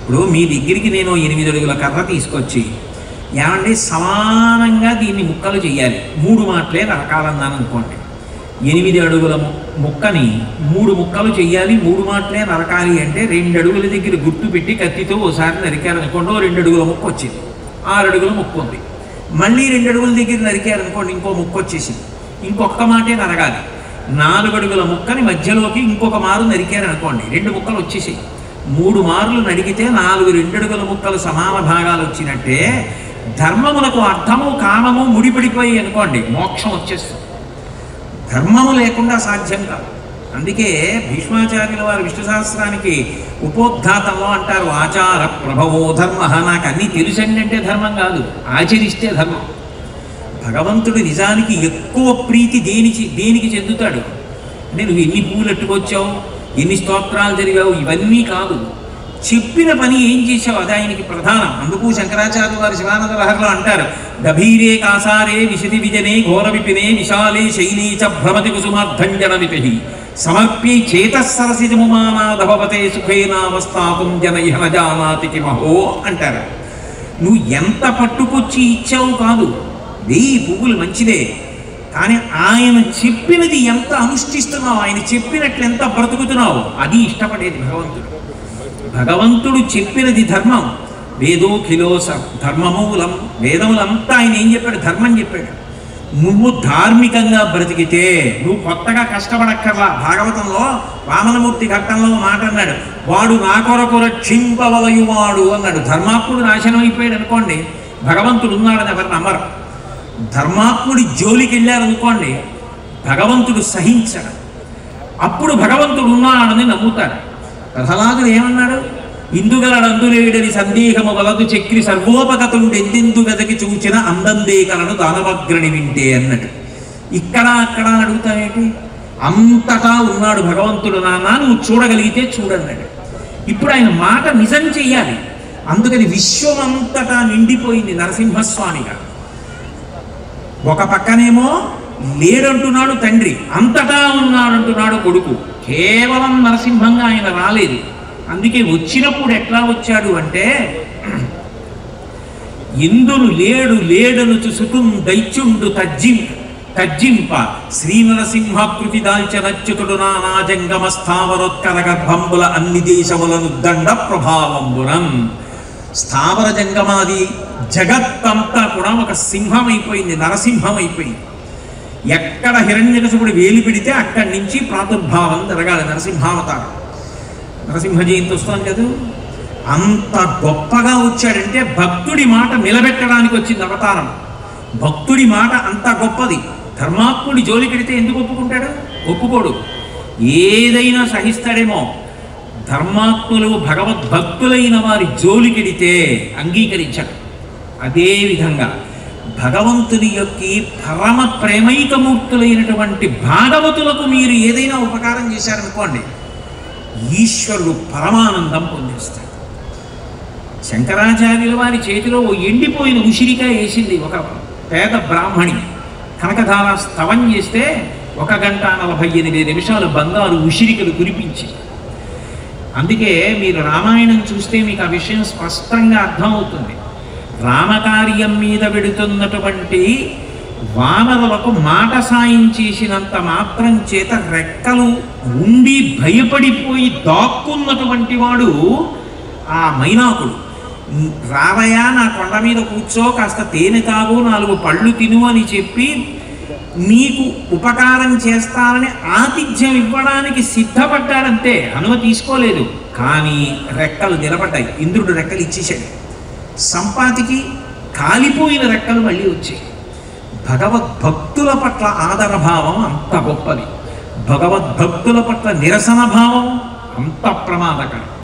ఇప్పుడు మీ దగ్గరికి నేను ఎనిమిది అడుగుల కర్ర తీసుకొచ్చి ఏమండి సమానంగా దీన్ని ముక్కలు చేయాలి మూడు మాటలే నరకాలన్నాను అనుకోండి ఎనిమిది అడుగుల ము- ముక్కని మూడు ముక్కలు చెయ్యాలి మూడు మాటలే నరకాలి అంటే రెండు అడుగుల దగ్గర గుర్తు పెట్టి కత్తితో ఓసారి నరికారనుకోండి ఓ రెండు అడుగుల ముక్క వచ్చింది ఆరు అడుగుల ముక్క ఉంది మళ్ళీ రెండు అడుగుల దగ్గర నరికారనుకోండి ఇంకో ముక్క వచ్చేసింది ఇంకొక మాటే నరగాలి నాలుగు అడుగుల ముక్కని మధ్యలోకి ఇంకొక మారు నరికారనుకోండి రెండు ముక్కలు వచ్చేసాయి మూడు మార్లు నడిగితే నాలుగు రెండడుగుల ముక్కలు సమాన భాగాలు వచ్చినట్టే ధర్మములకు అర్థము కామము ముడిపడిపోయి అనుకోండి మోక్షం వచ్చేస్తుంది ధర్మము లేకుండా సాధ్యం కాదు అందుకే భీష్మాచార్యుల వారు విష్ణు సహస్రానికి ఉపోద్ఘాతంలో అంటారు ఆచార ప్రభవో ధర్మ నాకు అన్నీ తెలుసండి అంటే ధర్మం కాదు ఆచరిస్తే ధర్మం భగవంతుడు నిజానికి ఎక్కువ ప్రీతి దేనికి దేనికి చెందుతాడు అంటే నువ్వు ఎన్ని పూలు ఎట్టుకొచ్చావు ఎన్ని స్తోత్రాలు జరిగావు ఇవన్నీ కాదు చెప్పిన పని ఏం చేసావు అది ఆయనకి ప్రధానం అందుకు శంకరాచార్య వారి శివానంద లహరిలో అంటారు గభీరే కాసారే విశతి విజనే ఘోర విపినే విశాలే శైలీ చ భ్రమతి కుసుమార్ధంజన విపి సమర్ప్యై చేతసరసిజముమానాధవతే సుఖేనావస్థాతుం జన ఇహ న జానాతి కిమహో అంటారు నువ్వు ఎంత పట్టుకొచ్చి ఇచ్చావు కాదు వెయ్యి పువ్వులు మంచిదే కానీ ఆయన చెప్పినది ఎంత అనుష్ఠిస్తున్నావు ఆయన చెప్పినట్లు ఎంత బ్రతుకుతున్నావు అది ఇష్టపడేది భగవంతుడు భగవంతుడు చెప్పినది ధర్మం వేదోఖిలో స ధర్మమూలం వేదములంతా ఆయన ఏం చెప్పాడు ధర్మం చెప్పాడు నువ్వు ధార్మికంగా బ్రతికితే నువ్వు కొత్తగా కష్టపడక్కర్లా భాగవతంలో వామనమూర్తి ఘట్టంలో ఒక మాట అన్నాడు వాడు నా కొరకు రక్షింపవలయువాడు అన్నాడు ధర్మాత్ముడు నాశనం అయిపోయాడు అనుకోండి భగవంతుడు ఉన్నాడని ఎవరు నమ్మరు ధర్మాత్ముడి జోలికి వెళ్ళారనుకోండి భగవంతుడు సహించడు అప్పుడు భగవంతుడు ఉన్నాడని నమ్ముతాడు ప్రహ్లాదుడు ఏమన్నాడు ఇందుగలడందులేడని సందేహము వలదు చక్రి సర్వోపగతుడు ఎందెందు వెదకి చూచిన అందందే కలను దానవగ్రణి వింటే అన్నట్టు ఇక్కడ అక్కడ అని అడుగుతావేంటి అంతటా ఉన్నాడు భగవంతుడు నాన్న నువ్వు చూడగలిగితే చూడన్నాడు ఇప్పుడు ఆయన మాట నిజం చెయ్యాలి అందుకని విశ్వమంతటా నిండిపోయింది నరసింహస్వామిగా ఒక పక్కనేమో లేడంటున్నాడు తండ్రి అంతటా ఉన్నాడంటున్నాడు కొడుకు కేవలం నరసింహంగా ఆయన రాలేదు అందుకే వచ్చినప్పుడు ఎట్లా వచ్చాడు అంటే ఇందును లేడు లేడను సుతుం దైత్యుండు తజ్జిం తజ్జింప శ్రీ నరసింహాకృతి దాల్చనచ్యుతుడు నానాజంగమ స్థావరోత్కర గర్భంబుల అన్ని దేశములను దండ ప్రభావంబురం స్థావర జంగమాది జగత్తంతా కూడా ఒక సింహం అయిపోయింది నరసింహం అయిపోయింది ఎక్కడ హిరణ్యకశపుడు వేలు పెడితే అక్కడి నుంచి ప్రాదుర్భావం జరగాలి నరసింహావతారం నరసింహ జయంతి వస్తాం కదా అంత గొప్పగా వచ్చాడంటే భక్తుడి మాట నిలబెట్టడానికి వచ్చింది అవతారం భక్తుడి మాట అంత గొప్పది ధర్మాత్ముడి జోలికెడితే ఎందుకు ఒప్పుకుంటాడు ఒప్పుకోడు ఏదైనా సహిస్తాడేమో ధర్మాత్ములు భగవద్భక్తులైన వారి జోలికెడితే అంగీకరించడు అదేవిధంగా భగవంతుని యొక్క పరమ ప్రేమైకమూర్తులైనటువంటి భాగవతులకు మీరు ఏదైనా ఉపకారం చేశారనుకోండి ఈశ్వరుడు పరమానందం పొందేస్తాడు శంకరాచార్యుల వారి చేతిలో ఓ ఎండిపోయిన ఉసిరికాయ వేసింది ఒక పేద బ్రాహ్మణి కనకధార స్తవం చేస్తే ఒక గంట నలభై ఎనిమిది నిమిషాలు బంగారు ఉసిరికలు కురిపించి అందుకే మీరు రామాయణం చూస్తే మీకు ఆ విషయం స్పష్టంగా అర్థమవుతుంది రామకార్యం మీద వెడుతున్నటువంటి వానరులకు మాట సాయం చేసినంత మాత్రం చేత రెక్కలు ఉండి భయపడిపోయి దాక్కున్నటువంటి వాడు ఆ మైనాకుడు రావయ్యా నా కొండ మీద కూర్చో కాస్త తేనె తాగు నాలుగు పళ్ళు తిను అని చెప్పి నీకు ఉపకారం చేస్తానని ఆతిథ్యం ఇవ్వడానికి సిద్ధపడ్డాడంతే అనుమ తీసుకోలేదు కానీ రెక్కలు నిలబడ్డాయి ఇంద్రుడు రెక్కలు ఇచ్చేశాడు సంపాతికి కాలిపోయిన రెక్కలు మళ్ళీ వచ్చాయి భగవద్భక్తుల పట్ల ఆదరభావం అంత గొప్పది భగవద్భక్తుల పట్ల నిరసన భావం అంత ప్రమాదకరం